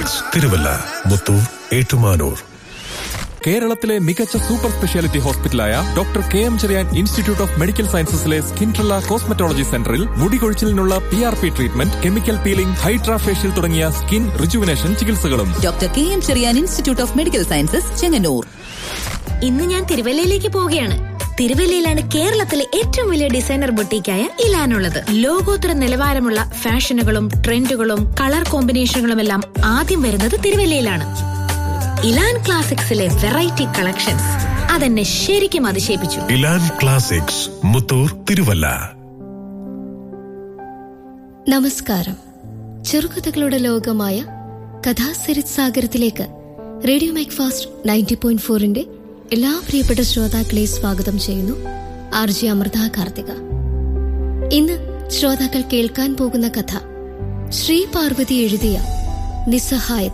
clinics Thiruvalla Muthoor Ettumanoor കേരളത്തിലെ മികച്ച super speciality ഹോസ്പിറ്റലായ doctor K M Cherian institute of medical സയൻസസിലെ സ്കിൻട്രല്ല കോസ്മെറ്റോളജി സെന്ററിൽ മുടി കൊഴിച്ചിലിനുള്ള P R P treatment chemical peeling hydra facial തുടങ്ങിയ സ്കിൻ റിജുവിനേഷൻ ചികിത്സകളും doctor K M Cherian institute of medical sciences Chengannur ഇന്ന് ഞാൻ തിരുവല്ലയിലേക്ക് പോവുകയാണ് തിരുവല്ലയിലാണ് കേരളത്തിലെ ഏറ്റവും വലിയ ഡിസൈനർ ബൊട്ടീക്കായ ഇലാനുള്ളത് ലോകോത്തര നിലവാരമുള്ള ഫാഷനുകളും ട്രെൻഡുകളും കളർ കോമ്പിനേഷനുകളും എല്ലാം ആദ്യം വരുന്നത് തിരുവല്ലയിലാണ് ഇലാൻ ക്ലാസിക്സിലെ വെറൈറ്റി കളക്ഷൻസ് അതെന്നെ ശരിക്കും അതിശയിപ്പിച്ചു ഇലാൻ ക്ലാസിക്സ് മുത്തൂർ തിരുവല്ല നമസ്കാരം ചെറുകഥകളുടെ ലോകമായ കഥാസരിത് സാഗരത്തിലേക്ക് radio Mac Fast ninety point ഫോറിന്റെ എല്ലാ പ്രിയപ്പെട്ട ശ്രോതാക്കളെ സ്വാഗതം ചെയ്യുന്നു ആർ ജി അമൃത കാർത്തിക ഇന്ന് ശ്രോതാക്കൾ കേൾക്കാൻ പോകുന്ന കഥ ശ്രീ പാർവതി എഴുതിയ നിസ്സഹായത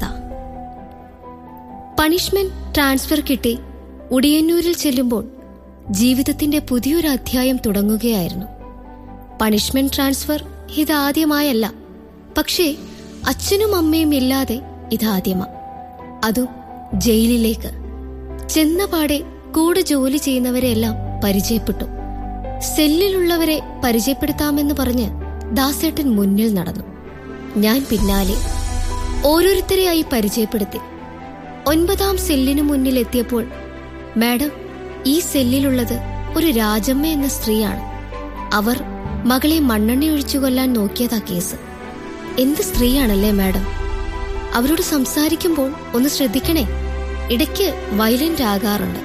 പണിഷ്മെന്റ് ട്രാൻസ്ഫർ കിട്ടി ഉടിയന്നൂരിൽ ചെല്ലുമ്പോൾ ജീവിതത്തിന്റെ പുതിയൊരു അധ്യായം തുടങ്ങുകയായിരുന്നു പണിഷ്മെന്റ് ട്രാൻസ്ഫർ ഇതാദ്യമായല്ല പക്ഷേ അച്ഛനും അമ്മയും ഇല്ലാതെ ഇതാദ്യമാ അതും ജയിലിലേക്ക് ചെന്നപാടെ കൂടെ ജോലി ചെയ്യുന്നവരെയെല്ലാം പരിചയപ്പെട്ടു സെല്ലിലുള്ളവരെ പരിചയപ്പെടുത്താമെന്ന് പറഞ്ഞ് ദാസേട്ടൻ മുന്നിൽ നടന്നു ഞാൻ പിന്നാലെ ഓരോരുത്തരെയായി പരിചയപ്പെടുത്തി ഒൻപതാം സെല്ലിനു മുന്നിൽ എത്തിയപ്പോൾ മാഡം ഈ സെല്ലിലുള്ളത് ഒരു രാജമ്മ എന്ന സ്ത്രീയാണ് അവർ മകളെ മണ്ണെണ്ണ ഒഴിച്ചു കൊല്ലാൻ നോക്കിയതാ കേസ് എന്ത് സ്ത്രീയാണല്ലേ മാഡം അവരോട് സംസാരിക്കുമ്പോൾ ഒന്ന് ശ്രദ്ധിക്കണേ ഇടയ്ക്ക് വയലന്റ് ആകാറുണ്ട്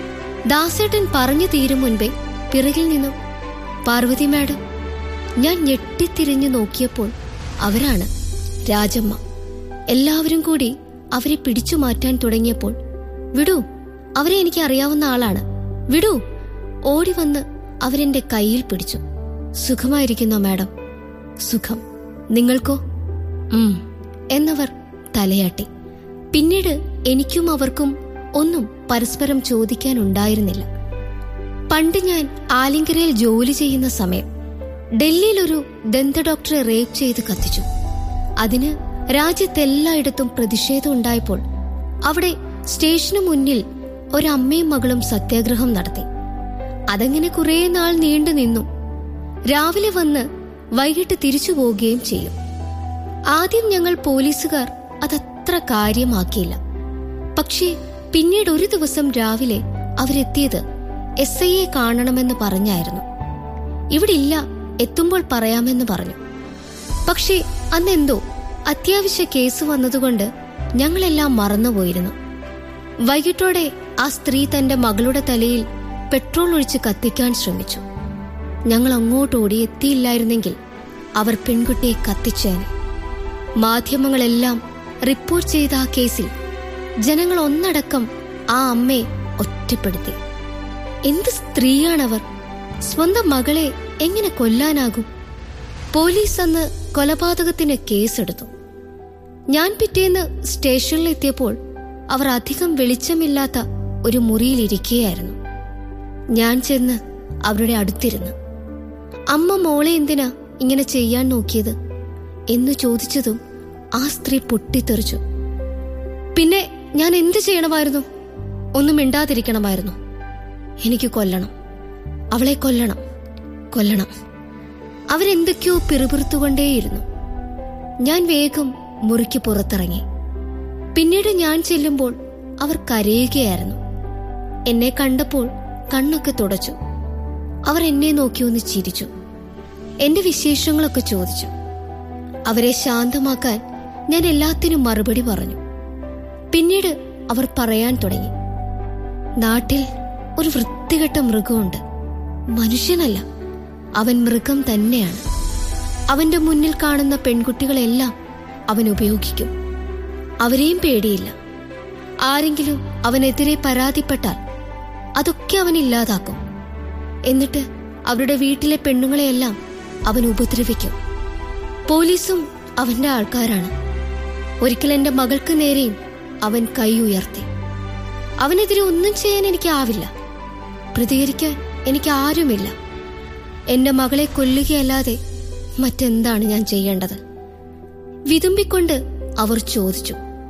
ദാസേട്ടൻ പറഞ്ഞു തീരും മുൻപേ പിറകിൽ നിന്നും പാർവതി മാഡം ഞാൻ ഞെട്ടിത്തിരിഞ്ഞു നോക്കിയപ്പോൾ അവരാണ് രാജമ്മ എല്ലാവരും കൂടി അവരെ പിടിച്ചു മാറ്റാൻ തുടങ്ങിയപ്പോൾ വിടൂ അവരെ എനിക്ക് അറിയാവുന്ന ആളാണ് വിടൂ ഓടി വന്ന് അവരെന്റെ കയ്യിൽ പിടിച്ചു സുഖമായിരിക്കുന്നോ മാഡം സുഖം നിങ്ങൾക്കോ ഉം എന്നവർ തലയാട്ടി പിന്നീട് എനിക്കും അവർക്കും ഒന്നും പരസ്പരം ചോദിക്കാനുണ്ടായിരുന്നില്ല പണ്ട് ഞാൻ ആലിങ്കരയിൽ ജോലി ചെയ്യുന്ന സമയം ഡൽഹിയിൽ ഒരു ദന്ത ഡോക്ടറെ റേപ്പ് ചെയ്ത് കത്തിച്ചു അതിന് രാജ്യത്തെല്ലായിടത്തും പ്രതിഷേധം ഉണ്ടായപ്പോൾ അവിടെ സ്റ്റേഷനു മുന്നിൽ ഒരമ്മയും മകളും സത്യാഗ്രഹം നടത്തി അതങ്ങനെ കുറേ നാൾ നീണ്ടു നിന്നു രാവിലെ വന്ന് വൈകിട്ട് തിരിച്ചു പോവുകയും ചെയ്യും ആദ്യം ഞങ്ങൾ പോലീസുകാർ അതത്ര കാര്യമാക്കിയില്ല പക്ഷേ പിന്നീട് ഒരു ദിവസം രാവിലെ അവരെത്തിയത് എസ് ഐയെ കാണണമെന്ന് പറഞ്ഞായിരുന്നു ഇവിടെ ഇല്ല എത്തുമ്പോൾ പറയാമെന്ന് പറഞ്ഞു പക്ഷേ അന്നെന്തോ അത്യാവശ്യ കേസ് വന്നതുകൊണ്ട് ഞങ്ങളെല്ലാം മറന്നുപോയിരുന്നു വൈകിട്ടോടെ ആ സ്ത്രീ തന്റെ മകളുടെ തലയിൽ പെട്രോൾ ഒഴിച്ച് കത്തിക്കാൻ ശ്രമിച്ചു ഞങ്ങൾ അങ്ങോട്ട് ഓടി എത്തിയില്ലായിരുന്നെങ്കിൽ അവർ പെൺകുട്ടിയെ കത്തിച്ചേനെ മാധ്യമങ്ങളെല്ലാം റിപ്പോർട്ട് ചെയ്ത ആ കേസിൽ ജനങ്ങൾ ഒന്നടക്കം ആ അമ്മയെ ഒറ്റപ്പെടുത്തി എന്ത് സ്ത്രീയാണവർ സ്വന്തം മകളെ എങ്ങനെ കൊല്ലാനാകും പോലീസ് അന്ന് കൊലപാതകത്തിന് കേസെടുത്തു ഞാൻ പിറ്റേന്ന് സ്റ്റേഷനിലെത്തിയപ്പോൾ അവർ അധികം വെളിച്ചമില്ലാത്ത ഒരു മുറിയിലിരിക്കുകയായിരുന്നു ഞാൻ ചെന്ന് അവരുടെ അടുത്തിരുന്നു അമ്മ മോളെ എന്തിനാ ഇങ്ങനെ ചെയ്യാൻ നോക്കിയത് എന്ന് ചോദിച്ചതും ആ സ്ത്രീ പൊട്ടിത്തെറിച്ചു പിന്നെ ഞാൻ എന്ത് ചെയ്യണമായിരുന്നു ഒന്നും മിണ്ടാതിരിക്കണമായിരുന്നു എനിക്ക് കൊല്ലണം അവളെ കൊല്ലണം കൊല്ലണം അവരെന്തൊക്കെയോ പിറുപിറുത്തുകൊണ്ടേയിരുന്നു ഞാൻ വേഗം മുറിക്ക് പുറത്തിറങ്ങി പിന്നീട് ഞാൻ ചെല്ലുമ്പോൾ അവർ കരയുകയായിരുന്നു എന്നെ കണ്ടപ്പോൾ കണ്ണൊക്കെ തുടച്ചു അവർ എന്നെ നോക്കി ഒന്ന് ചിരിച്ചു എന്റെ വിശേഷങ്ങളൊക്കെ ചോദിച്ചു അവരെ ശാന്തമാക്കാൻ ഞാൻ എല്ലാത്തിനും മറുപടി പറഞ്ഞു പിന്നീട് അവർ പറയാൻ തുടങ്ങി നാട്ടിൽ ഒരു വൃത്തികെട്ട മൃഗമുണ്ട് മനുഷ്യനല്ല അവൻ മൃഗം തന്നെയാണ് അവന്റെ മുന്നിൽ കാണുന്ന പെൺകുട്ടികളെല്ലാം അവൻ ഉപയോഗിക്കും അവരെയും പേടിയില്ല ആരെങ്കിലും അവനെതിരെ പരാതിപ്പെട്ടാൽ അതൊക്കെ അവൻ ഇല്ലാതാക്കും എന്നിട്ട് അവരുടെ വീട്ടിലെ പെണ്ണുങ്ങളെയെല്ലാം അവൻ ഉപദ്രവിക്കും പോലീസും അവന്റെ ആൾക്കാരാണ് ഒരിക്കൽ എന്റെ മകൾക്ക് നേരെയും അവൻ കൈ ഉയർത്തി അവനെതിരെ ഒന്നും ചെയ്യാൻ എനിക്കാവില്ല പ്രതികരിക്കാൻ എനിക്ക് ആരുമില്ല എന്റെ മകളെ കൊല്ലുകയല്ലാതെ മറ്റെന്താണ് ഞാൻ ചെയ്യേണ്ടത് വിതുമ്പിക്കൊണ്ട് അവർ ചോദിച്ചു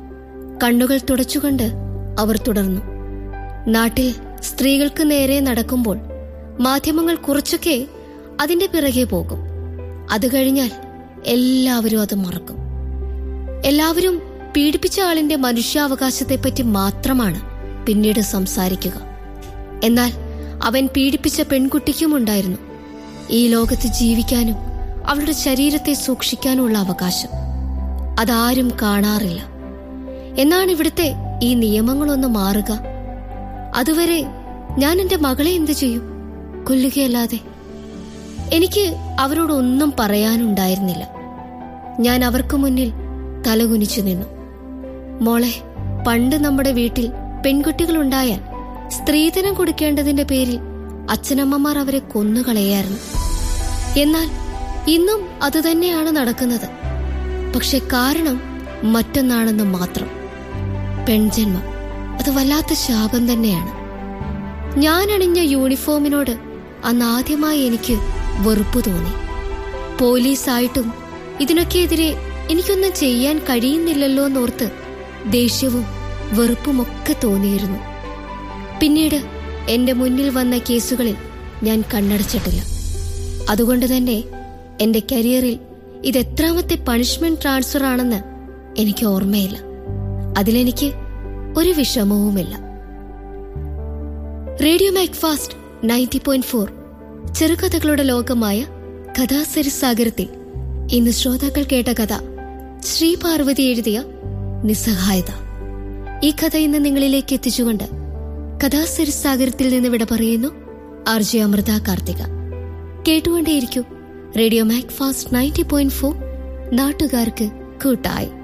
കണ്ണുകൾ തുടച്ചുകൊണ്ട് അവർ തുടർന്നു നാട്ടിൽ സ്ത്രീകൾക്ക് നേരെ നടക്കുമ്പോൾ മാധ്യമങ്ങൾ കുറച്ചൊക്കെ അതിന്റെ പിറകെ പോകും അത് കഴിഞ്ഞാൽ എല്ലാവരും അത് മറക്കും എല്ലാവരും പീഡിപ്പിച്ച ആളിന്റെ മനുഷ്യാവകാശത്തെപ്പറ്റി മാത്രമാണ് പിന്നീട് സംസാരിക്കുക എന്നാൽ അവൻ പീഡിപ്പിച്ച പെൺകുട്ടിക്കുമുണ്ടായിരുന്നു ഈ ലോകത്ത് ജീവിക്കാനും അവളുടെ ശരീരത്തെ സൂക്ഷിക്കാനുമുള്ള അവകാശം അതാരും കാണാറില്ല എന്നാണ് ഇവിടുത്തെ ഈ നിയമങ്ങളൊന്ന് മാറുക അതുവരെ ഞാൻ എന്റെ മകളെ എന്തു ചെയ്യും കൊല്ലുകയല്ലാതെ എനിക്ക് അവരോടൊന്നും പറയാനുണ്ടായിരുന്നില്ല ഞാൻ അവർക്ക് മുന്നിൽ തലകുനിച്ചു നിന്നു മോളെ പണ്ട് നമ്മുടെ വീട്ടിൽ പെൺകുട്ടികളുണ്ടായാൽ സ്ത്രീധനം കൊടുക്കേണ്ടതിന്റെ പേരിൽ അച്ഛനമ്മമാർ അവരെ കൊന്നുകളയായിരുന്നു എന്നാൽ ഇന്നും അതുതന്നെയാണ് നടക്കുന്നത് പക്ഷെ കാരണം മറ്റൊന്നാണെന്ന് മാത്രം പെൺജന്മം അത് വല്ലാത്ത ശാപം തന്നെയാണ് ഞാൻ അണിഞ്ഞ യൂണിഫോമിനോട് അന്ന് ആദ്യമായി എനിക്ക് വെറുപ്പ് തോന്നി പോലീസായിട്ടും ഇതിനൊക്കെ എതിരെ എനിക്കൊന്നും ചെയ്യാൻ കഴിയുന്നില്ലല്ലോ എന്നോർത്ത് ദേഷ്യവും വെറുപ്പുമൊക്കെ തോന്നിയിരുന്നു പിന്നീട് എന്റെ മുന്നിൽ വന്ന കേസുകളിൽ ഞാൻ കണ്ണടച്ചിട്ടില്ല അതുകൊണ്ട് തന്നെ എന്റെ കരിയറിൽ ഇത് എത്രാമത്തെ പണിഷ്മെന്റ് ട്രാൻസ്ഫർ ആണെന്ന് എനിക്ക് ഓർമ്മയില്ല അതിലെനിക്ക് ഒരു വിഷമവുമില്ല radio Mac Fast ninety point four ചെറുകഥകളുടെ ലോകമായ കഥാസരിസാഗരത്തിൽ ഇന്ന് ശ്രോതാക്കൾ കേട്ട കഥ ശ്രീ പാർവതി എഴുതിയ നിസ്സഹായത ഈ കഥ ഇന്ന് നിങ്ങളിലേക്ക് എത്തിച്ചുകൊണ്ട് കഥാസരിസാഗരത്തിൽ നിന്ന് വിട പറയുന്നു ആർ ജെ അമൃത കാർത്തിക കേട്ടുകൊണ്ടേയിരിക്കൂ radio Mac Fast ninety point four നാട്ടുകാർക്ക് കൂട്ടായി